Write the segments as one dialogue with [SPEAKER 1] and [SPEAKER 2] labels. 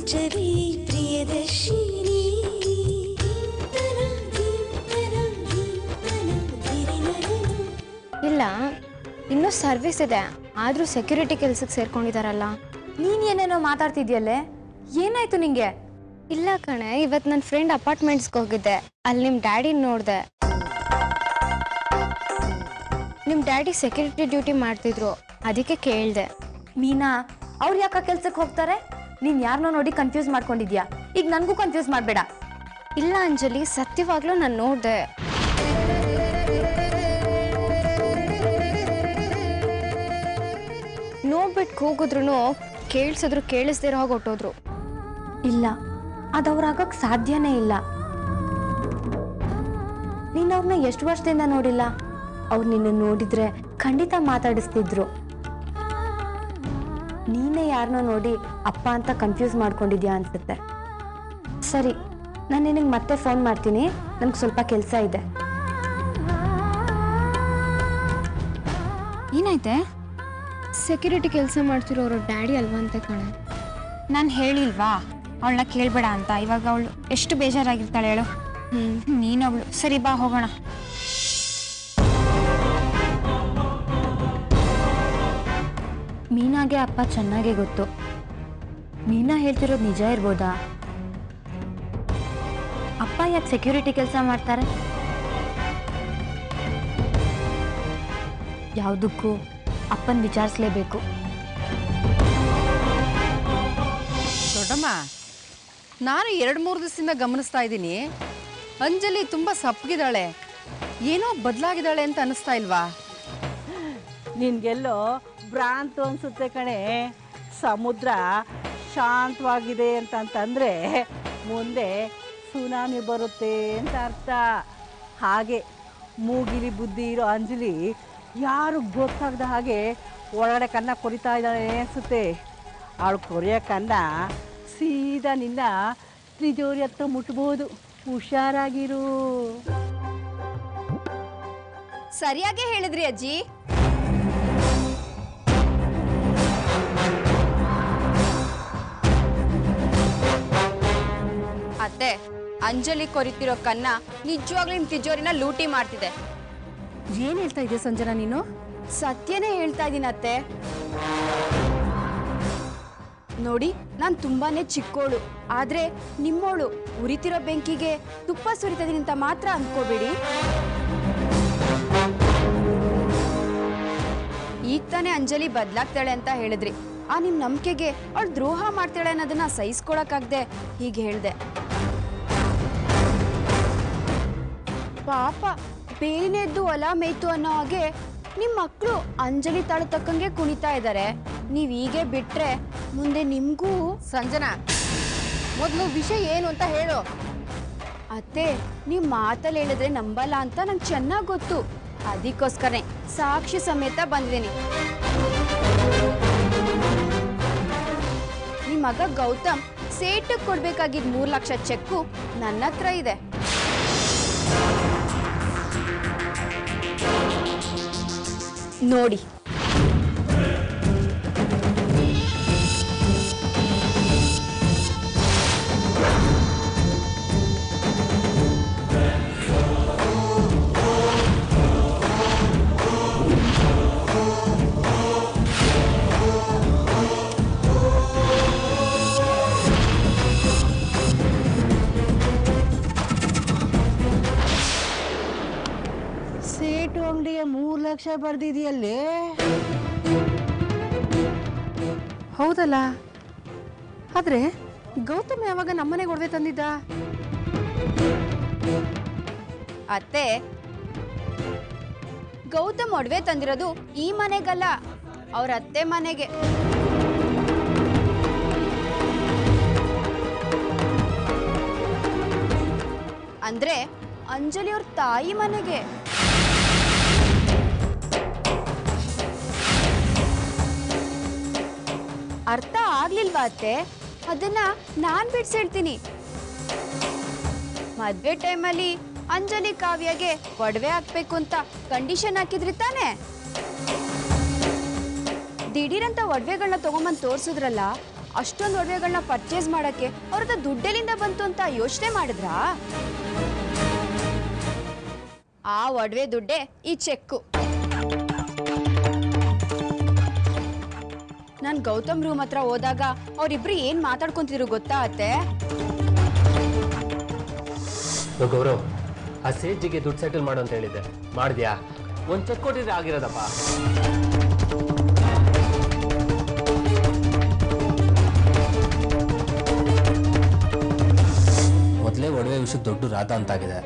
[SPEAKER 1] ಅಂಜಲಿ ಪ್ರಿಯದರ್ಶಿನಿ ಧೀಂತನ, ಧೀಂತನ, ಧೀಂತನ, ಧಿರಿನರನ.
[SPEAKER 2] ಇಲ್ಲ ಇನ್ನೂ ಸರ್ವಿಸ್ ಇದೆ ಆದರೂ ಸೆಕ್ಯೂರಿಟಿ ಕೆಲ್ಸಕ್ಕೆ ಸೇರ್ಕೊಂಡಿದಾರಲ್ಲ
[SPEAKER 3] ನೀನ್ ಏನೇನೋ ಮಾತಾಡ್ತಿದ್ಯಲ್ಲೇ ಏನಾಯ್ತು ನಿಂಗೆ
[SPEAKER 2] ಇಲ್ಲ ಕಣೆ ಇವತ್ತು ನನ್ನ ಫ್ರೆಂಡ್ ಅಪಾರ್ಟ್ಮೆಂಟ್ಸ್ಗೆ ಹೋಗಿದ್ದೆ ಅಲ್ಲಿ ನಿಮ್ಮ ಡ್ಯಾಡಿ ನೋಡಿದೆ ನಿಮ್ಮ ಡ್ಯಾಡಿ ಸೆಕ್ಯೂರಿಟಿ ಡ್ಯೂಟಿ ಮಾಡ್ತಿದ್ರು ಅದಕ್ಕೆ ಕೇಳಿದೆ
[SPEAKER 3] ಮೀನಾ ಅವ್ರು ಯಾಕ ಕೆಲ್ಸಕ್ಕೆ ಹೋಗ್ತಾರೆ ನೀನ್ ಯಾರನ್ನೋ ನೋಡಿ ಕನ್ಫ್ಯೂಸ್ ಮಾಡ್ಕೊಂಡಿದ್ಯಾ ಈಗ ನನ್ಗೂ ಕನ್ಫ್ಯೂಸ್ ಮಾಡ್ಬೇಡ
[SPEAKER 2] ಇಲ್ಲ ಅಂಜಲಿ ಸತ್ಯವಾಗ್ಲೂ ನಾನು ನೋಡಿದೆ ನೋಡ್ಬಿಟ್ಟು ಕೂಗಿದ್ರು ಕೇಳಿಸಿದ್ರು ಕೇಳಿಸ್ದಿರೋ ಹಾಗೆ ಹೊಟ್ಟೋದ್ರು
[SPEAKER 3] ಇಲ್ಲ ಅದವ್ರಾಗಕ್ ಸಾಧ್ಯನೇ ಇಲ್ಲ ನೀನ್ ಅವ್ರನ್ನ ಎಷ್ಟು ವರ್ಷದಿಂದ ನೋಡಿಲ್ಲ ಅವ್ರು ನಿನ್ನ ನೋಡಿದ್ರೆ ಖಂಡಿತ ಮಾತಾಡಿಸ್ತಿದ್ರು ನೀನೇ ಯಾರನ್ನೋ ನೋಡಿ ಅಪ್ಪ ಅಂತ ಕನ್ಫ್ಯೂಸ್ ಮಾಡ್ಕೊಂಡಿದ್ಯಾ ಅನ್ಸುತ್ತೆ ಸರಿ ನಾನು ನಿನಗೆ ಮತ್ತೆ ಫೋನ್ ಮಾಡ್ತೀನಿ ನನ್ಗೆ ಸ್ವಲ್ಪ ಕೆಲಸ ಇದೆ
[SPEAKER 2] ಏನಾಯ್ತೆ ಸೆಕ್ಯೂರಿಟಿ ಕೆಲಸ ಮಾಡ್ತಿರೋರು ಡ್ಯಾಡಿ ಅಲ್ವಂತೆ ಕಣೆ
[SPEAKER 4] ನಾನು ಹೇಳಿಲ್ವಾ ಅವಳನ್ನ ಕೇಳಬೇಡ ಅಂತ ಇವಾಗ ಅವಳು ಎಷ್ಟು ಬೇಜಾರಾಗಿರ್ತಾಳೆ ಹೇಳು
[SPEAKER 2] ಹ್ಞೂ
[SPEAKER 4] ನೀನೊಬ್ಳು ಸರಿ ಬಾ ಹೋಗೋಣ
[SPEAKER 3] ಮೀನಾಗೆ ಅಪ್ಪ ಚೆನ್ನಾಗೇ ಗೊತ್ತು ಮೀನಾ ಹೇಳ್ತಿರೋದು ನಿಜ ಇರ್ಬೋದಾ ಅಪ್ಪ ಯಾಕೆ ಸೆಕ್ಯೂರಿಟಿ ಕೆಲಸ ಮಾಡ್ತಾರೆ ಯಾವುದಕ್ಕೂ ಅಪ್ಪನ ವಿಚಾರಿಸ್ಲೇಬೇಕು
[SPEAKER 5] ದೊಡ್ಡಮ್ಮ ನಾನು ಎರಡು ಮೂರು ದಿವಸದಿಂದ ಗಮನಿಸ್ತಾ ಇದ್ದೀನಿ ಅಂಜಲಿ ತುಂಬ ಸಪ್ಪಗಿದ್ದಾಳೆ ಏನೋ ಬದಲಾಗಿದ್ದಾಳೆ ಅಂತ ಅನಿಸ್ತಾ ಇಲ್ವಾ
[SPEAKER 6] ನಿನ್ಗೆಲ್ಲೋ ಭ್ರಾಂತು ಅನ್ಸುತ್ತೆ ಕಣೆ ಸಮುದ್ರ ಶಾಂತವಾಗಿದೆ ಅಂತಂತಂದರೆ ಮುಂದೆ ಸುನಾಮಿ ಬರುತ್ತೆ ಅಂತ ಅರ್ಥ ಹಾಗೆ ಮೂಗಿಲಿ ಬುದ್ಧಿ ಇರೋ ಅಂಜಲಿ ಯಾರು ಗೊತ್ತಾಗದ ಹಾಗೆ ಒಳಗಡೆ ಕನ್ನ ಕೊರಿತಾ ಇದ್ದಾಳೆ ಅನಿಸುತ್ತೆ ಅವಳು ಕೊರಿಯೋ ಕನ್ನ ಸೀದಾ ನಿನ್ನ ತಿಜೋರಿ ಹತ್ರ ಮುಟ್ಬೋದು ಹುಷಾರಾಗಿರು
[SPEAKER 4] ಸರಿಯಾಗೇ ಹೇಳಿದ್ರಿ ಅಜ್ಜಿ ಅತ್ತೆ ಅಂಜಲಿ ಕೊರಿತಿರೋ ಕನ್ನ ನಿಜವಾಗ್ಲೂ ನಿಮ್ ತಿಜೋರಿನ ಲೂಟಿ ಮಾಡ್ತಿದೆ
[SPEAKER 5] ಏನು ಹೇಳ್ತಾ ಇದೆಯಾ ಸಂಜನಾ ನೀನು
[SPEAKER 4] ಸತ್ಯನೇ ಹೇಳ್ತಾ ಇದ್ದೀನಿ ಅತ್ತೆ ನೋಡಿ ನಾನು ತುಂಬಾನೇ ಚಿಕ್ಕೋಳು ಆದ್ರೆ ನಿಮ್ಮೋಳು ಉರಿತಿರೋ ಬೆಂಕಿಗೆ ತುಪ್ಪ ಸುರಿತದೀನಿ ಅಂತ ಮಾತ್ರ ಅನ್ಕೋಬೇಡಿ ಈಗ ತಾನೇ ಅಂಜಲಿ ಬದ್ಲಾಗ್ತಾಳೆ ಅಂತ ಹೇಳಿದ್ರಿ ಆ ನಿಮ್ ನಂಬಿಕೆಗೆ ಅವಳು ದ್ರೋಹ ಮಾಡ್ತಾಳೆ ಅನ್ನೋದನ್ನ ಸಹಿಸ್ಕೊಳಕ್ಕಾಗ್ದೆ ಹೀಗೆ ಹೇಳ್ದೆ ಪಾಪ ಬೇನೆದ್ದು ಹೊಲ ಮೇಯ್ತು ಅನ್ನೋ ಹಾಗೆ ನಿಮ್ಮ ಮಕ್ಕಳು ಅಂಜಲಿ ತಾಳು ತಕ್ಕಂಗೆ ಕುಣಿತಾ ಇದ್ದಾರೆ ನೀವ್ ಹೀಗೆ ಬಿಟ್ರೆ ಮುಂದೆ ನಿಮ್ಗೂ
[SPEAKER 5] ಸಂಜನಾ ಮೊದಲು ವಿಷಯ ಏನು ಅಂತ ಹೇಳು
[SPEAKER 4] ಅತ್ತೆ ನೀವ್ ಮಾತಲ್ಲಿ ಹೇಳಿದ್ರೆ ನಂಬಲ್ಲ ಅಂತ ನಂಗೆ ಚೆನ್ನಾಗಿ ಗೊತ್ತು ಅದಕ್ಕೋಸ್ಕರನೇ ಸಾಕ್ಷಿ ಸಮೇತ ಬಂದಿದ್ದೀನಿ ನಿಮ್ ಮಗ ಗೌತಮ್ ಸೇಟಕ್ ಕೊಡ್ಬೇಕಾಗಿದ್ ಮೂರ್ ಲಕ್ಷ ಚೆಕ್ಕು ನನ್ನ ಹತ್ರ ಇದೆ ನೋಡಿ
[SPEAKER 6] ಸೇಟು ಅಂಗಡಿಗೆ ಮೂರು ಲಕ್ಷ ಬರ್ದಿದೆಯಲ್ಲೇ
[SPEAKER 5] ಹೌದಲ್ಲ ಆದ್ರೆ ಗೌತಮ್ ಯಾವಾಗ ನಮ್ಮನೆಗೆ ಒಡವೆ ತಂದಿದ್ದ
[SPEAKER 4] ಅತ್ತೆ ಗೌತಮ್ ಒಡವೆ ತಂದಿರೋದು ಈ ಮನೆಗಲ್ಲ ಅವ್ರ ಅತ್ತೆ ಮನೆಗೆ ಅಂದ್ರೆ ಅಂಜಲಿ ಅವ್ರ ತಾಯಿ ಮನೆಗೆ ಅರ್ಥ ಆಗ್ಲಿಲ್ವಾ ಅತ್ತೆ ಅದನ್ನ ನಾನ್ ಬಿಡ್ಸಿಡ್ತೀನಿ ಮದ್ವೆ ಟೈಮಲ್ಲಿ ಅಂಜಲಿ ಕಾವ್ಯಗೆ ಒಡವೆ ಹಾಕ್ಬೇಕು ಅಂತ ಕಂಡೀಷನ್ ಹಾಕಿದ್ರಿ ತಾನೆ ದಿಢೀರಂತ ಒಡವೆಗಳನ್ನ ತಗೊಂಬಂದ್ ತೋರ್ಸಿದ್ರಲ್ಲ ಅಷ್ಟೊಂದು ಒಡವೆಗಳನ್ನ ಪರ್ಚೇಸ್ ಮಾಡಕ್ಕೆ ಅವ್ರ ಹತ್ರ ದುಡ್ಡೆಲ್ಲಿಂದ ಬಂತು ಅಂತ ಯೋಚನೆ ಮಾಡಿದ್ರಾ ಆ ಒಡವೆ ದುಡ್ಡೇ ಈ ಚೆಕ್ಕು ನಾನು ಗೌತಮ್ ರೂಮ್ ಹತ್ರ ಹೋದಾಗ ಅವ್ರಿಬ್ರು ಏನ್ ಮಾತಾಡ್ಕೊಂತಿದ್ರು ಗೊತ್ತಾ ಅತ್ತೆ
[SPEAKER 7] ಲೋ ಗೌರವ್ ಆ ಸೇಜ್ಜಿಗೆ ದುಡ್ಡು ಸೆಟಲ್ ಮಾಡು ಅಂತ ಹೇಳಿದ್ದೆ ಮಾಡಿದ್ಯಾ ಒಂದು ಚೆಕ್ ಕೊಟ್ಟಿದ್ರೆ ಆಗಿರೋದಪ್ಪ ಮೊದಲೇ ಒಡವೆ ವಿಷಯ ದೊಡ್ಡ ರಾತ ಅಂತಾಗಿದೆ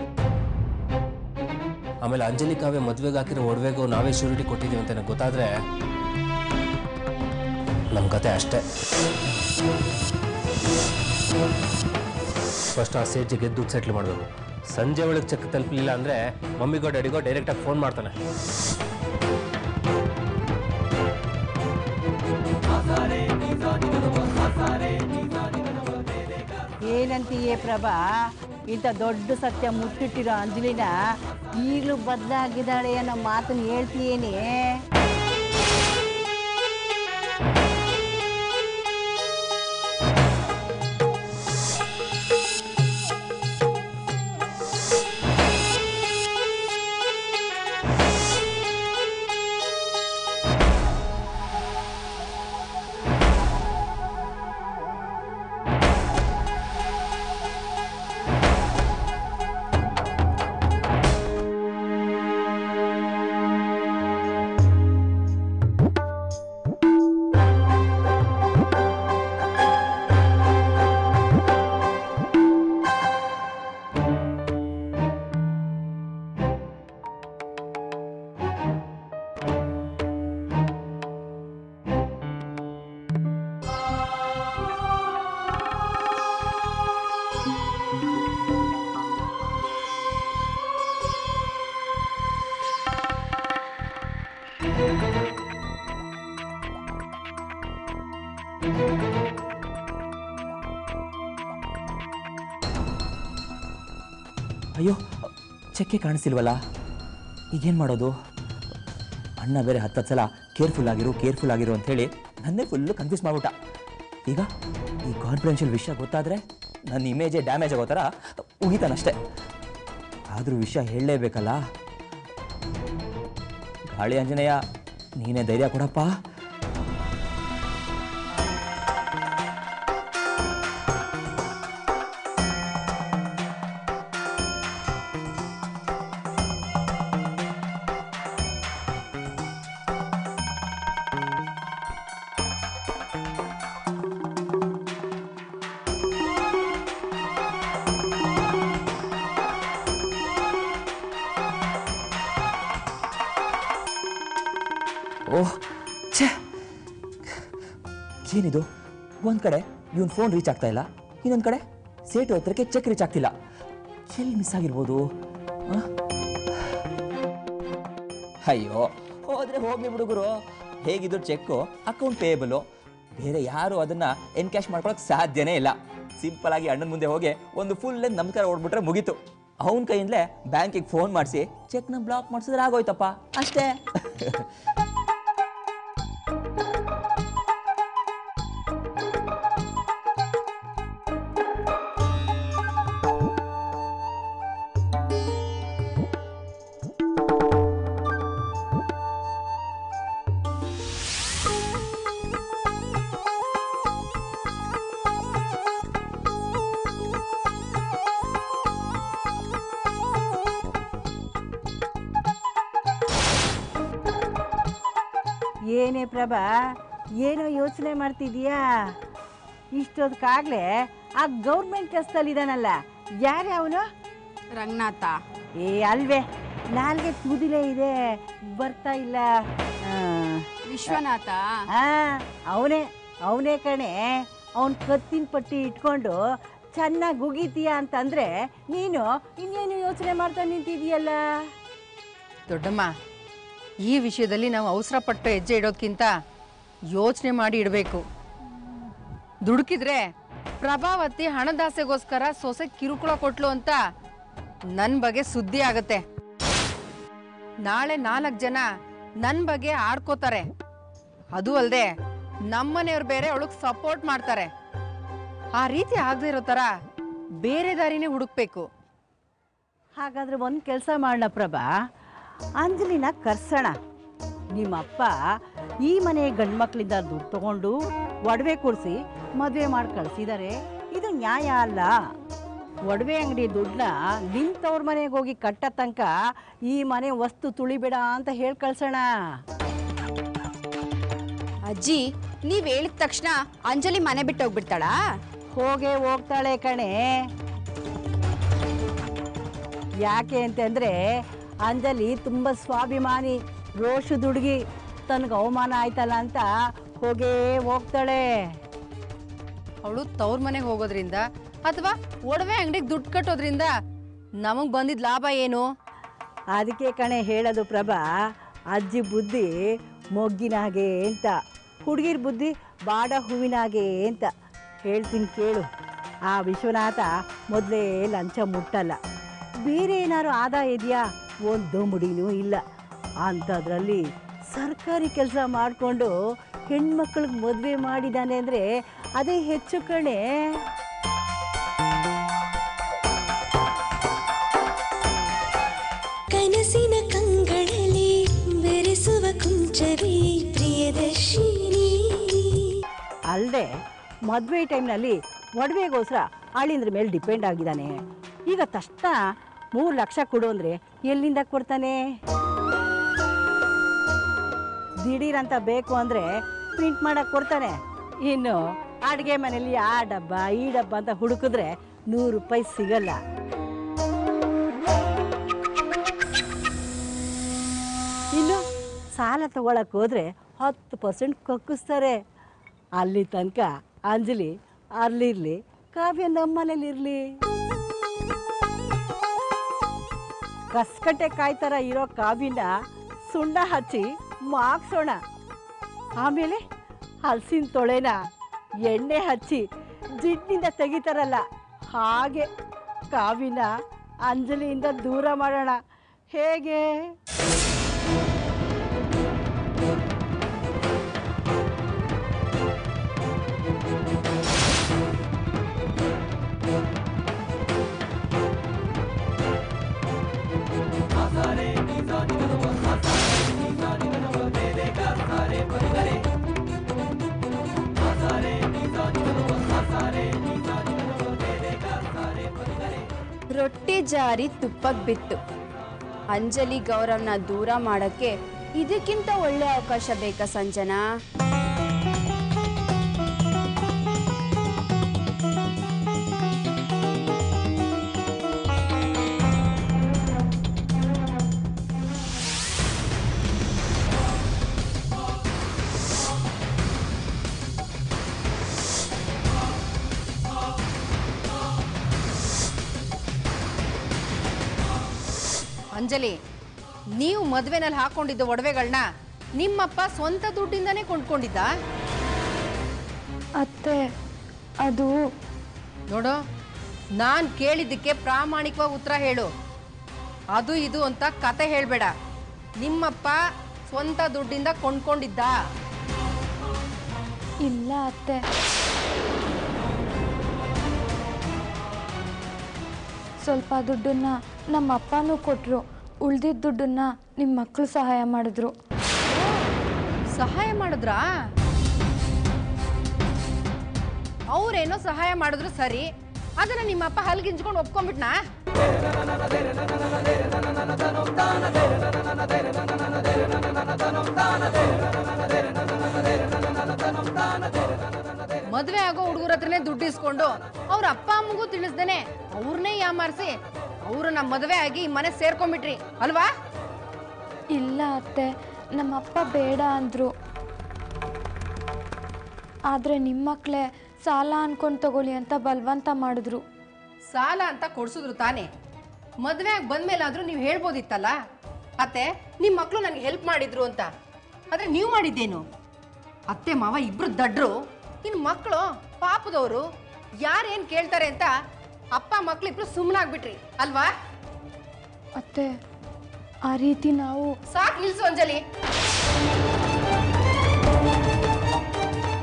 [SPEAKER 7] ಆಮೇಲೆ ಅಂಜಲಿ ಕಾವ್ಯ ಮದ್ವೆಗೆ ಹಾಕಿರೋ ಒಡವೆಗೂ ನಾವೇ ಶ್ಯೂರಿಟಿ ಕೊಟ್ಟಿದ್ದೀವಿ ಅಂತ ನನಗೆ ಗೊತ್ತಾದ್ರೆ ನಮ್ಮ ಕತೆ ಅಷ್ಟೇ ಫಸ್ಟ್ ಆ ಸೇಜ್ಗೆ ದುಡ್ಡು ಸೆಟ್ಲ್ ಮಾಡಬೇಕು ಸಂಜೆ ಒಳಗೆ ಚೆಕ್ ತಲುಪಲಿಲ್ಲ ಅಂದರೆ ಮಮ್ಮಿಗೋ ಡ್ಯಾಡಿಗೋ ಡೈರೆಕ್ಟಾಗಿ ಫೋನ್ ಮಾಡ್ತಾನೆ
[SPEAKER 6] ಏನಂತೀಯೇ ಪ್ರಭಾ ಇಂಥ ದೊಡ್ಡ ಸತ್ಯ ಮುಚ್ಚಿಟ್ಟಿರೋ ಅಂಜಲಿನ ಈಗಲೂ ಬದಲಾಗಿದ್ದಾಳೆ ಅನ್ನೋ ಮಾತನ್ನು ಹೇಳ್ತೀಯೇನೆ
[SPEAKER 8] ಅಯ್ಯೋ ಚೆಕ್ಕೆ ಕಾಣಿಸ್ತಿಲ್ವಲ್ಲ ಈಗೇನು ಮಾಡೋದು ಅಣ್ಣ ಬೇರೆ ಹತ್ತು ಸಲ ಕೇರ್ಫುಲ್ ಆಗಿರು ಕೇರ್ಫುಲ್ ಆಗಿರು ಅಂಥೇಳಿ ನನ್ನೇ ಫುಲ್ಲು ಕನ್ಫ್ಯೂಸ್ ಮಾಡ್ಬಿಟ್ಟ ಈಗ ಈ ಕಾನ್ಫಿಡೆನ್ಷಿಯಲ್ ವಿಷಯ ಗೊತ್ತಾದರೆ ನನ್ನ ಇಮೇಜೇ ಡ್ಯಾಮೇಜ್ ಆಗೋ ಥರ ಉಗಿತಾನಷ್ಟೇ ಆದರೂ ವಿಷಯ ಹೇಳಲೇಬೇಕಲ್ಲ ಗಾಳಿ ಆಂಜನೇಯ ನೀನೇ ಧೈರ್ಯ ಕೊಡಪ್ಪ ಓಹ್ ಛೇ ಏನಿದು ಒಂದು ಕಡೆ ಇವನ್ ಫೋನ್ ರೀಚ್ ಆಗ್ತಾ ಇಲ್ಲ ಇನ್ನೊಂದು ಕಡೆ ಸೇಟು ಹತ್ರಕ್ಕೆ ಚೆಕ್ ರೀಚ್ ಆಗ್ತಿಲ್ಲ ಎಲ್ಲಿ ಮಿಸ್ ಆಗಿರ್ಬೋದು ಆ? ಅಯ್ಯೋ ಹೋದ್ರೆ ಹೋಗ್ಲಿ ಹುಡುಗರು ಹೇಗಿದ್ರು ಚೆಕ್ಕು ಅಕೌಂಟ್ ಪೇಯಬಲು ಬೇರೆ ಯಾರು ಅದನ್ನ ಎನ್ಕ್ಯಾಶ್ ಮಾಡ್ಕೊಳಕ್ ಸಾಧ್ಯನೇ ಇಲ್ಲ ಸಿಂಪಲ್ ಆಗಿ ಅಣ್ಣನ ಮುಂದೆ ಹೋಗಿ ಒಂದು ಫುಲ್ ನಮಸ್ಕಾರ ಓಡ್ಬಿಟ್ರೆ ಮುಗೀತು ಅವನ ಕೈಯಿಂದಲೇ ಬ್ಯಾಂಕಿಗೆ ಫೋನ್ ಮಾಡಿಸಿ ಚೆಕ್ನ ಬ್ಲಾಕ್ ಮಾಡಿಸಿದ್ರೆ ಆಗೋಯ್ತಪ್ಪ ಅಷ್ಟೇ
[SPEAKER 6] ಏನೇ ಪ್ರಭಾ ಏನೋ ಯೋಚನೆ ಮಾಡ್ತಿದೀಯಾ ಇಷ್ಟೊತ್ತಿಗಾಗಲೇ ಆ ಗೌರ್ಮೆಂಟ್ ಕೆಲಸದಲ್ಲಿದ್ದಾನಲ್ಲ ಯಾರೇ ಅವನು
[SPEAKER 4] ರಂಗನಾಥ
[SPEAKER 6] ಏ ಅಲ್ವೇ ನಾಲ್ಗೆ ತುದಿಲೇ ಇದೆ ಬರ್ತಾ ಇಲ್ಲ
[SPEAKER 4] ವಿಶ್ವನಾಥ
[SPEAKER 6] ಅವನೇ ಅವನೇ ಕಣೆ ಅವನ್ ಕತ್ತಿನ ಪಟ್ಟಿ ಇಟ್ಕೊಂಡು ಚೆನ್ನಾಗಿ ಉಗಿತೀಯ ಅಂತಂದ್ರೆ ನೀನು ಇನ್ನೇನು ಯೋಚನೆ ಮಾಡ್ತಾ ನಿಂತಿದೀಯಲ್ಲ
[SPEAKER 5] ದೊಡ್ಡಮ್ಮ ಈ ವಿಷಯದಲ್ಲಿ ನಾವು ಅವಸರ ಪಟ್ಟು ಹೆಜ್ಜೆ ಇಡೋದ್ಕಿಂತ ಯೋಚನೆ ಮಾಡಿ ಇಡಬೇಕು ದುಡುಕಿದ್ರೆ ಪ್ರಭಾವತಿ ಹಣದಾಸೆಗೋಸ್ಕರ ಸೊಸೆ ಕಿರುಕುಳ ಕೊಟ್ಲು ಅಂತ ನನ್ನ ಬಗ್ಗೆ ಸುದ್ದಿ ಆಗತ್ತೆ ನಾಳೆ ನಾಲ್ಕು ಜನ ನನ್ನ ಬಗ್ಗೆ ಆಡ್ಕೋತಾರೆ ಅದು ಅಲ್ಲದೆ ನಮ್ಮನೆಯವ್ರು ಬೇರೆ ಅವಳಗ್ ಸಪೋರ್ಟ್ ಮಾಡ್ತಾರೆ ಆ ರೀತಿ ಆಗದೆ ಇರೋ ಥರ ಬೇರೆ ದಾರಿನೇ ಹುಡುಕ್ಬೇಕು
[SPEAKER 6] ಹಾಗಾದ್ರೆ ಒಂದು ಕೆಲಸ ಮಾಡೋಣ ಪ್ರಭಾ ಅಂಜಲಿನ ಕರ್ಸೋಣ ನಿಮ್ಮಪ್ಪ ಈ ಮನೆ ಗಂಡು ಮಕ್ಕಳಿಂದ ದುಡ್ಡು ತಗೊಂಡು ಒಡವೆ ಕೊಡಿಸಿ ಮದುವೆ ಮಾಡಿ ಕಳಿಸಿದ್ದಾರೆ ಇದು ನ್ಯಾಯ ಅಲ್ಲ ಒಡವೆ ಅಂಗಡಿ ದುಡ್ಡನ್ನ ನಿಂತವ್ರ ಮನೆಗೆ ಹೋಗಿ ಕಟ್ಟ ತನಕ ಈ ಮನೆ ವಸ್ತು ತುಳಿಬೇಡ ಅಂತ ಹೇಳಿ ಕಳ್ಸೋಣ
[SPEAKER 4] ಅಜ್ಜಿ ನೀವ್ ಹೇಳಿದ ತಕ್ಷಣ ಅಂಜಲಿ ಮನೆ ಬಿಟ್ಟು ಹೋಗ್ಬಿಡ್ತಾಳಾ
[SPEAKER 6] ಹೋಗೇ ಹೋಗ್ತಾಳೆ ಕಣೆ ಯಾಕೆ ಅಂತಂದ್ರೆ ಅಂಜಲಿ ತುಂಬ ಸ್ವಾಭಿಮಾನಿ ರೋಷದ ಹುಡುಗಿ ತನಗೆ ಅವಮಾನ ಆಯ್ತಲ್ಲ ಅಂತ ಹೋಗೇ ಹೋಗ್ತಾಳೆ
[SPEAKER 5] ಅವಳು ತವ್ರ ಮನೆಗೆ ಹೋಗೋದ್ರಿಂದ ಅಥವಾ ಒಡವೆ ಅಂಗಡಿಗೆ ದುಡ್ಡು ಕಟ್ಟೋದ್ರಿಂದ ನಮಗ್ ಬಂದಿದ್ ಲಾಭ ಏನು
[SPEAKER 6] ಅದಕ್ಕೆ ಕಣೆ ಹೇಳೋದು ಪ್ರಭಾ ಅಜ್ಜಿ ಬುದ್ಧಿ ಮೊಗ್ಗಿನಾಗೆ ಅಂತ ಹುಡುಗಿರ್ ಬುದ್ಧಿ ಬಾಡ ಹೂವಿನಾಗೆ ಅಂತ ಹೇಳ್ತೀನಿ ಕೇಳು ಆ ವಿಶ್ವನಾಥ ಮೊದಲೇ ಲಂಚ ಮುಟ್ಟಲ್ಲ ಬೇರೆ ಏನಾದ್ರು ಆದಾಯ ಇದೆಯಾ ಒಂದು ಮುಡಿನೂ ಇಲ್ಲ ಅಂಥದ್ರಲ್ಲಿ ಸರ್ಕಾರಿ ಕೆಲಸ ಮಾಡಿಕೊಂಡು ಹೆಣ್ಮಕ್ಳಿಗೆ ಮದುವೆ ಮಾಡಿದ್ದಾನೆ ಅಂದರೆ ಅದೇ ಹೆಚ್ಚು ಕಣೆ
[SPEAKER 1] ಕನಸಿನ ಕಂಗಳಲ್ಲಿ ಬೆರೆಸುವ ಕುಂಚವೇ ಪ್ರಿಯದರ್ಶಿನಿ
[SPEAKER 6] ಅಲ್ಲದೆ ಮದುವೆ ಟೈಮ್ನಲ್ಲಿ ಒಡವೆಗೋಸ್ಕರ ಅಳಿಂದ್ರ ಮೇಲೆ ಡಿಪೆಂಡ್ ಆಗಿದ್ದಾನೆ ಈಗ ತಕ್ಷಣ ಮೂರು ಲಕ್ಷ ಕೊಡು ಅಂದರೆ ಎಲ್ಲಿಂದ ಕೊಡ್ತಾನೆ ದಿಢೀರಂತ ಬೇಕು ಅಂದರೆ ಪ್ರಿಂಟ್ ಮಾಡಕ್ಕೆ ಕೊಡ್ತಾನೆ ಇನ್ನು ಅಡುಗೆ ಮನೆಯಲ್ಲಿ ಆ ಡಬ್ಬ ಈ ಡಬ್ಬ ಅಂತ ಹುಡುಕಿದ್ರೆ ನೂರು ರೂಪಾಯಿ ಸಿಗಲ್ಲ ಇನ್ನು ಸಾಲ ತಗೊಳಕ್ ಹೋದ್ರೆ ಹತ್ತು ಪರ್ಸೆಂಟ್ ಕಕ್ಕಿಸ್ತಾರೆ ಅಲ್ಲಿ ತನಕ ಅಂಜಲಿ ಅಲ್ಲಿರ್ಲಿ ಕಾವ್ಯ ನಮ್ಮನೇಲಿರ್ಲಿ ಕಸ್ಕಟ್ಟೆ ಕಾಯ್ತರ ಇರೋ ಕಾವಿನ ಸುಣ್ಣ ಹಚ್ಚಿ ಮಾಗ್ಸೋಣ ಆಮೇಲೆ ಹಲಸಿನ ತೊಳೆನ ಎಣ್ಣೆ ಹಚ್ಚಿ ಜಿಡ್ನಿಂದ ತೆಗಿತಾರಲ್ಲ ಹಾಗೆ ಕಾವಿನ ಅಂಜಲಿಯಿಂದ ದೂರ ಮಾಡೋಣ ಹೇಗೆ
[SPEAKER 4] ರೊಟ್ಟಿ ಜಾರಿ ತುಪ್ಪಕ್ ಬಿತ್ತು ಅಂಜಲಿ ಗೌರವ್ನ ದೂರ ಮಾಡಕ್ಕೆ ಇದಕ್ಕಿಂತ ಒಳ್ಳೆ ಅವಕಾಶ ಬೇಕಾ ಸಂಜನಾ
[SPEAKER 5] ಅಂಜಲಿ ನೀವು ಮದುವೆನಲ್ಲಿ ಹಾಕೊಂಡಿದ್ದ ಒಡವೆಗಳನ್ನ ನಿಮ್ಮಪ್ಪ ಸ್ವಂತ ದುಡ್ಡಿಂದನೇ ಕೊಂಡ್ಕೊಂಡಿದ್ದ
[SPEAKER 3] ಅತ್ತೆ ಅದು
[SPEAKER 5] ನೋಡು ನಾನು ಕೇಳಿದ್ದಕ್ಕೆ ಪ್ರಾಮಾಣಿಕವಾಗಿ ಉತ್ತರ ಹೇಳು ಅದು ಇದು ಅಂತ ಕತೆ ಹೇಳಬೇಡ ನಿಮ್ಮಪ್ಪ ಸ್ವಂತ ದುಡ್ಡಿಂದ ಕೊಂಡ್ಕೊಂಡಿದ್ದ
[SPEAKER 3] ಇಲ್ಲ ಅತ್ತೆ ಸ್ವಲ್ಪ ದುಡ್ಡನ್ನ ನಮ್ಮ ಅಪ್ಪನೂ ಕೊಟ್ಟರು ಉಳ್ದಿದ್ದ ದುಡ್ಡನ್ನ ನಿಮ್ಮ ಮಕ್ಕಳು ಸಹಾಯ ಮಾಡಿದ್ರು
[SPEAKER 5] ಸಹಾಯ ಮಾಡಿದ್ರಾ ಅವ್ರೇನೋ ಸಹಾಯ ಮಾಡಿದ್ರು ಸರಿ ಅದನ್ನ ನಿಮ್ಮಪ್ಪ ಹಲ್ಗಿಂಚ್ಕೊಂಡು ಒಪ್ಕೊಂಡ್ಬಿಟ್ನಾ ಮದ್ವೆ ಆಗೋ ಹುಡುಗರ ಹತ್ರನೇ ದುಡ್ಡು ಇಸ್ಕೊಂಡು ಅವ್ರ ಅಪ್ಪ ಅಮ್ಮಗೂ ತಿಳಿಸ್ದೇನೆ ಅವ್ರನ್ನೇ ಯಾಮಾರಿಸಿ ಅವರು ನಮ್ಮ ಮದುವೆ ಆಗಿ ಈ ಮನೆ ಸೇರ್ಕೊಂಡ್ಬಿಟ್ರಿ ಅಲ್ವಾ
[SPEAKER 3] ಇಲ್ಲ ಅತ್ತೆ ನಮ್ಮ ಅಪ್ಪ ಬೇಡ ಅಂದರು ಆದರೆ ನಿಮ್ಮ ಮಕ್ಕಳೇ ಸಾಲ ಅನ್ಕೊಂಡು ತಗೊಳ್ಳಿ ಅಂತ ಬಲವಂತ ಮಾಡಿದ್ರು
[SPEAKER 5] ಸಾಲ ಅಂತ ಕೊಡ್ಸಿದ್ರು ತಾನೇ ಮದುವೆ ಆಗಿ ಬಂದ್ಮೇಲಾದ್ರೂ ನೀವು ಹೇಳ್ಬೋದಿತ್ತಲ್ಲ ಅತ್ತೆ ನಿಮ್ಮ ಮಕ್ಕಳು ನನಗೆ ಹೆಲ್ಪ್ ಮಾಡಿದ್ರು ಅಂತ ಆದರೆ ನೀವು ಮಾಡಿದ್ದೇನು ಅತ್ತೆ ಮಾವ ಇಬ್ರು ದಡ್ರು ಇನ್ನು ಮಕ್ಕಳು ಪಾಪದವರು ಯಾರೇನು ಕೇಳ್ತಾರೆ ಅಂತ ಅಪ್ಪ ಮಕ್ಳು ಇಬ್ರು ಸುಮ್ಮನಾಗ್ಬಿಟ್ರಿ ಅಲ್ವಾ
[SPEAKER 3] ಅತ್ತೆ ಆ ರೀತಿ ನಾವು
[SPEAKER 5] ಸಾಕು ನಿಲ್ಸು ಅಂಜಲಿ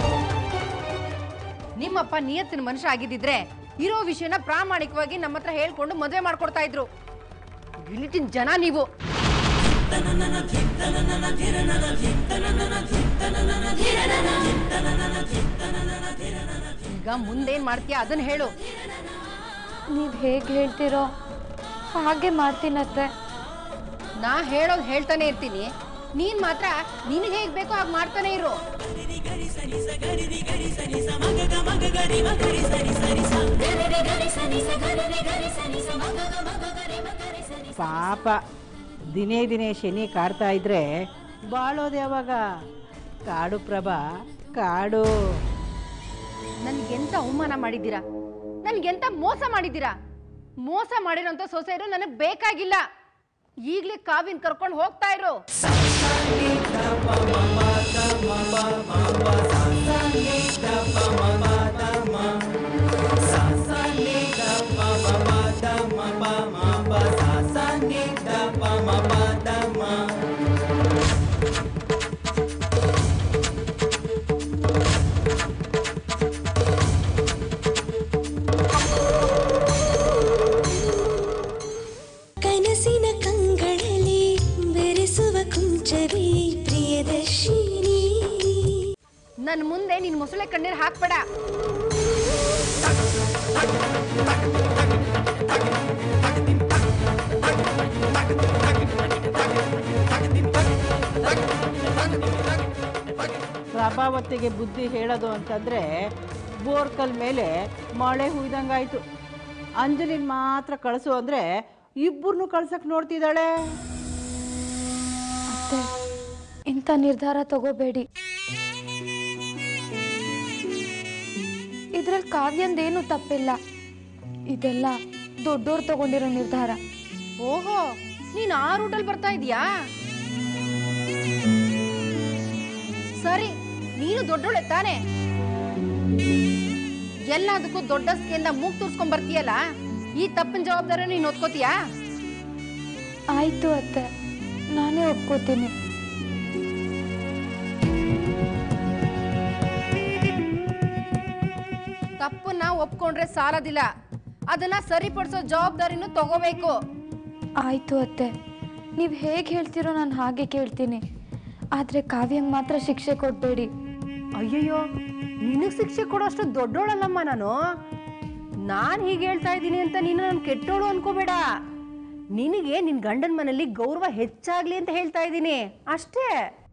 [SPEAKER 5] ಅಪ್ಪ ನಿಯತ್ತಿನ ಮನುಷ್ಯ ಆಗಿದ್ದಿದ್ರೆ ಇರೋ ವಿಷಯನ ಪ್ರಾಮಾಣಿಕವಾಗಿ ನಮ್ಮ ಹತ್ರ ಹೇಳ್ಕೊಂಡು ಮದುವೆ ಮಾಡ್ಕೊಡ್ತಾ ಇದ್ರು ಇಲ್ಲಿಟಿನ ಜನ ನೀವು ಈಗ ಮುಂದೇನ್ ಮಾಡ್ತೀಯ ಅದನ್ನ ಹೇಳು
[SPEAKER 3] ನೀವು ಹೇಗೆ ಹೇಳ್ತೀರೋ ಹಾಗೆ ಮಾಡ್ತೀನತ್ತೆ
[SPEAKER 5] ನಾ ಹೇಳೋದು ಹೇಳ್ತಾನೆ ಇರ್ತೀನಿ ನೀನ್ ಮಾತ್ರ ನಿನಗೆ ಹೇಗ್ ಬೇಕೋ ಹಾಗೆ ಮಾಡ್ತಾನೆ ಇರು
[SPEAKER 6] ಪಾಪ ದಿನೇ ದಿನೇ ಶನಿ ಕಾಡ್ತಾ ಇದ್ರೆ ಬಾಳೋದು ಯಾವಾಗ ಕಾಡು ಪ್ರಭಾ ಕಾಡು
[SPEAKER 5] ನನ್ಗೆಂತ ಅವಮಾನ ಮಾಡಿದ್ದೀರಾ ನನ್ಗೆಂತ ಮೋಸ ಮಾಡಿದ್ದೀರಾ ಮೋಸ ಮಾಡಿರೋಂಥ ಸೊಸೆಯರು ನನಗೆ ಬೇಕಾಗಿಲ್ಲ ಈಗಲೇ ಕಾವಿನ ಕರ್ಕೊಂಡು ಹೋಗ್ತಾ ಇರು
[SPEAKER 1] ಕನಸಿನ ಕಂಗಳಲ್ಲಿ ಬೆರೆಸುವ ಕುಂಚವೇ ಪ್ರಿಯದರ್ಶಿನಿ
[SPEAKER 5] ನನ್ನ ಮುಂದೆ ನಿನ್ ಮೊಸಳೆ ಕಣ್ಣೀರು ಹಾಕ್ಬೇಡ
[SPEAKER 6] ಪ್ರಭಾವತಿಗೆ ಬುದ್ಧಿ ಹೇಳೋದು ಅಂತಂದ್ರೆ ಬೋರ್ಕಲ್ ಮೇಲೆ ಮಳೆ ಹುಯ್ದಂಗಾಯ್ತು ಅಂಜಲಿನ್ ಮಾತ್ರ ಕಳಿಸು ಅಂದ್ರೆ ಇಬ್ಬರನ್ನು ಕಳ್ಸಕ್ ನೋಡ್ತಿದ್ದಾಳೆ
[SPEAKER 3] ಅತ್ತೆ ಇಂಥ ನಿರ್ಧಾರ ತಗೋಬೇಡಿ ಇದ್ರಲ್ಲಿ ಕಾವ್ಯಂದೇನು ತಪ್ಪಿಲ್ಲ ಇದೆಲ್ಲ ದೊಡ್ಡೋರು ತಗೊಂಡಿರೋ ನಿರ್ಧಾರ
[SPEAKER 5] ಓಹೋ ನೀನ್ ಆ ರೂಟಲ್ಲಿ ಬರ್ತಾ ಇದೀಯಾ ಸರಿ ನೀನು ದೊಡ್ಡೋಳೆ ತಾನೆ ಎಲ್ಲದಕ್ಕೂ ದೊಡ್ಡ ಸ್ಕೇಲ್ನ ಮೂಗ್ ತೂರ್ಸ್ಕೊಂಡ್ ಬರ್ತೀಯಲ್ಲ ಈ ತಪ್ಪಿನ ಜವಾಬ್ದಾರಿ ನೀನ್ ಓದ್ಕೋತೀಯಾ
[SPEAKER 3] ಆಯ್ತು ಅತ್ತೆ ನಾನೇ ಒಪ್ಕೋತೀನಿ
[SPEAKER 5] ತಪ್ಪನ್ನ ಒಪ್ಕೊಂಡ್ರೆ ಸಾಲದಿಲ್ಲ ಅದನ್ನ ಸರಿಪಡಿಸೋ ಜವಾಬ್ದಾರಿನೂ ತಗೋಬೇಕು
[SPEAKER 3] ಆಯ್ತು ಅತ್ತೆ ನೀವು ಹೇಗೆ ಹೇಳ್ತೀರೋ ನಾನು ಹಾಗೆ ಕೇಳ್ತೀನಿ ಆದರೆ ಕಾವ್ಯಂಗೆ ಮಾತ್ರ ಶಿಕ್ಷೆ ಕೊಡಬೇಡಿ
[SPEAKER 5] ಅಯ್ಯಯ್ಯೋ ನಿನಗ್ ಶಿಕ್ಷೆ ಕೊಡೋಷ್ಟು ದೊಡ್ಡೋಳಲ್ಲಮ್ಮ ನಾನು ನಾನ್ ಹೀಗೆ ಹೇಳ್ತಾ ಇದ್ದೀನಿ ಅಂತ ನೀನು ನಾನು ಕೆಟ್ಟೋಳು ಅನ್ಕೋಬೇಡ ನಿನಗೆ ನಿನ್ ಗಂಡನ ಮನೇಲಿ ಗೌರವ ಹೆಚ್ಚಾಗ್ಲಿ ಅಂತ ಹೇಳ್ತಾ ಇದ್ದೀನಿ ಅಷ್ಟೇ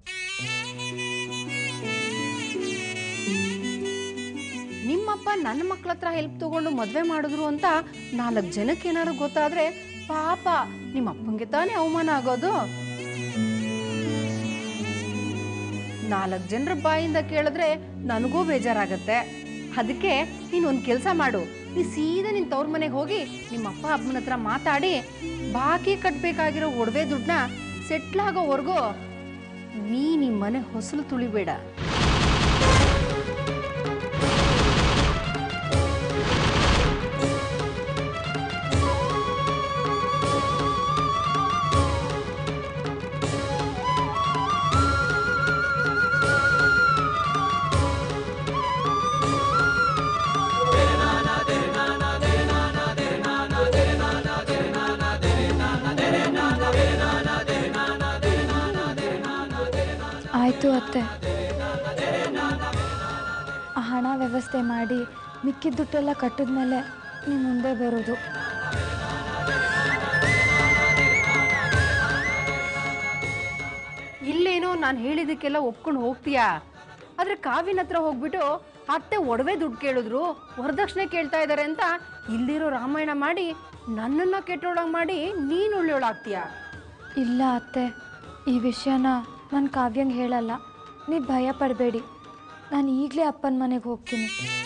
[SPEAKER 5] ನಿಮ್ಮಪ್ಪ ನನ್ನ ಮಕ್ಳ ಹತ್ರ ಹೆಲ್ಪ್ ತಗೊಂಡು ಮದ್ವೆ ಮಾಡಿದ್ರು ಅಂತ ನಾಲ್ಕು ಜನಕ್ಕೆ ಏನಾದ್ರು ಗೊತ್ತಾದ್ರೆ ಪಾಪ ನಿಮ್ಮ ಅಪ್ಪಂಗೆ ತಾನೇ ಅವಮಾನ ಆಗೋದು ನಾಲ್ಕು ಜನರ ಬಾಯಿಂದ ಕೇಳಿದ್ರೆ ನನಗೂ ಬೇಜಾರಾಗತ್ತೆ ಅದಕ್ಕೆ ನೀನು ಒಂದು ಕೆಲಸ ಮಾಡು ನೀ ಸೀದಾ ನಿನ್ನ ತವ್ರ ಮನೆಗೆ ಹೋಗಿ ನಿಮ್ಮ ಅಪ್ಪ ಅಮ್ಮನ ಹತ್ರ ಮಾತಾಡಿ ಬಾಕಿ ಕಟ್ಟಬೇಕಾಗಿರೋ ಒಡವೆ ದುಡ್ಡನ್ನ ಸೆಟ್ಲ್ ಆಗೋವರೆಗೂ ನೀ ನಿಮ್ಮ ಮನೆ ಹೊಸಲು ತುಳಿಬೇಡ
[SPEAKER 3] ಆಯಿತು ಅತ್ತೆ ಆ ಹಣ ವ್ಯವಸ್ಥೆ ಮಾಡಿ ಮಿಕ್ಕಿದ ದುಡ್ಡೆಲ್ಲ ಕಟ್ಟಿದ್ಮೇಲೆ ನೀವು ಮುಂದೆ ಬರೋದು
[SPEAKER 5] ಇಲ್ಲೇನೋ ನಾನು ಹೇಳಿದಕ್ಕೆಲ್ಲ ಒಪ್ಕೊಂಡು ಹೋಗ್ತೀಯಾ ಆದ್ರೆ ಕಾವಿನ ಹತ್ರ ಹೋಗ್ಬಿಟ್ಟು ಅತ್ತೆ ಒಡವೆ ದುಡ್ಡು ಕೇಳಿದ್ರು ವರದಕ್ಷಿಣೆ ಕೇಳ್ತಾ ಇದ್ದಾರೆ ಅಂತ ಇಲ್ಲಿರೋ ರಾಮಾಯಣ ಮಾಡಿ ನನ್ನನ್ನ ಕೆಟ್ಟೋಳಂಗ್ ಮಾಡಿ ನೀನು ಒಳ್ಳೆಯವಳಾಗ್ತೀಯಾ
[SPEAKER 3] ಇಲ್ಲ ಅತ್ತೆ ಈ ವಿಷಯನ ನಾನು ಕಾವ್ಯಂಗೆ ಹೇಳಲ್ಲ ನೀವು ಭಯ ಪಡಬೇಡಿ ನಾನು ಈಗಲೇ ಅಪ್ಪನ ಮನೆಗೆ ಹೋಗ್ತೀನಿ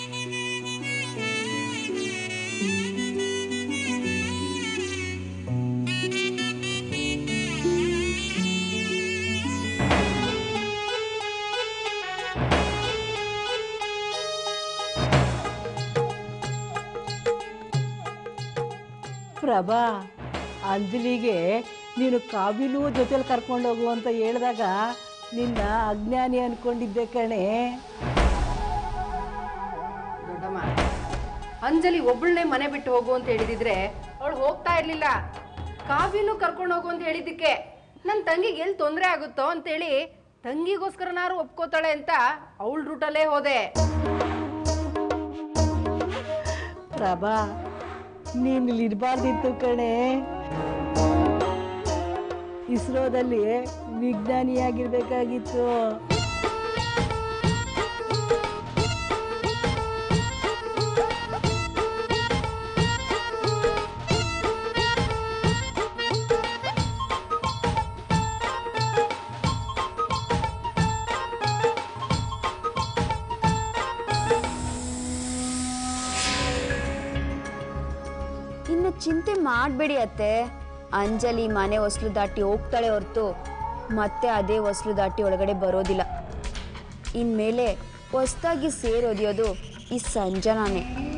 [SPEAKER 6] ಪ್ರಭಾ ಅಂಜಲಿಗೆ ನೀನು ಕಾವಿನೂ ಜೊತೆಲಿ ಕರ್ಕೊಂಡು ಹೋಗು ಅಂತ ಹೇಳಿದಾಗ ನಿನ್ನ ಅಜ್ಞಾನಿ ಅನ್ಕೊಂಡಿದ್ದೆ ಕಣೆ
[SPEAKER 5] ದೊಡ್ಡಮ್ಮ ಅಂಜಲಿ ಒಬ್ಬಳನ್ನೇ ಮನೆ ಬಿಟ್ಟು ಹೋಗು ಅಂತ ಹೇಳಿದಿದ್ರೆ ಅವಳು ಹೋಗ್ತಾ ಇರ್ಲಿಲ್ಲ ಕಾವ್ಯನೂ ಕರ್ಕೊಂಡು ಹೋಗು ಅಂತ ಹೇಳಿದ್ದಕ್ಕೆ ನನ್ನ ತಂಗಿಗೆ ಎಲ್ಲಿ ತೊಂದರೆ ಆಗುತ್ತೋ ಅಂತೇಳಿ ತಂಗಿಗೋಸ್ಕರನಾರು ಒಪ್ಕೋತಾಳೆ ಅಂತ ಅವಳ ರೂಟಲ್ಲೇ ಹೋದೆ
[SPEAKER 6] ಪ್ರಭಾ ನೀನು ಇಲ್ಲಿ ಇರಬಾರ್ದಿತ್ತು ಕಣೆ ಇಸ್ರೋದಲ್ಲಿ ವಿಜ್ಞಾನಿಯಾಗಿರ್ಬೇಕಾಗಿತ್ತು
[SPEAKER 4] ಇನ್ನು ಚಿಂತೆ ಮಾಡಬೇಡಿ ಅತ್ತೆ ಅಂಜಲಿ ಮನೆ ಹೊಸ್ಲು ದಾಟಿ ಹೋಗ್ತಾಳೆ ಹೊರತು ಮತ್ತೆ ಅದೇ ಹೊಸ್ಲು ದಾಟಿ ಒಳಗಡೆ ಬರೋದಿಲ್ಲ ಇನ್ಮೇಲೆ ಹೊಸ್ದಾಗಿ ಸೇರೋದಿಯೋದು ಈ ಸಂಜನಾನೇ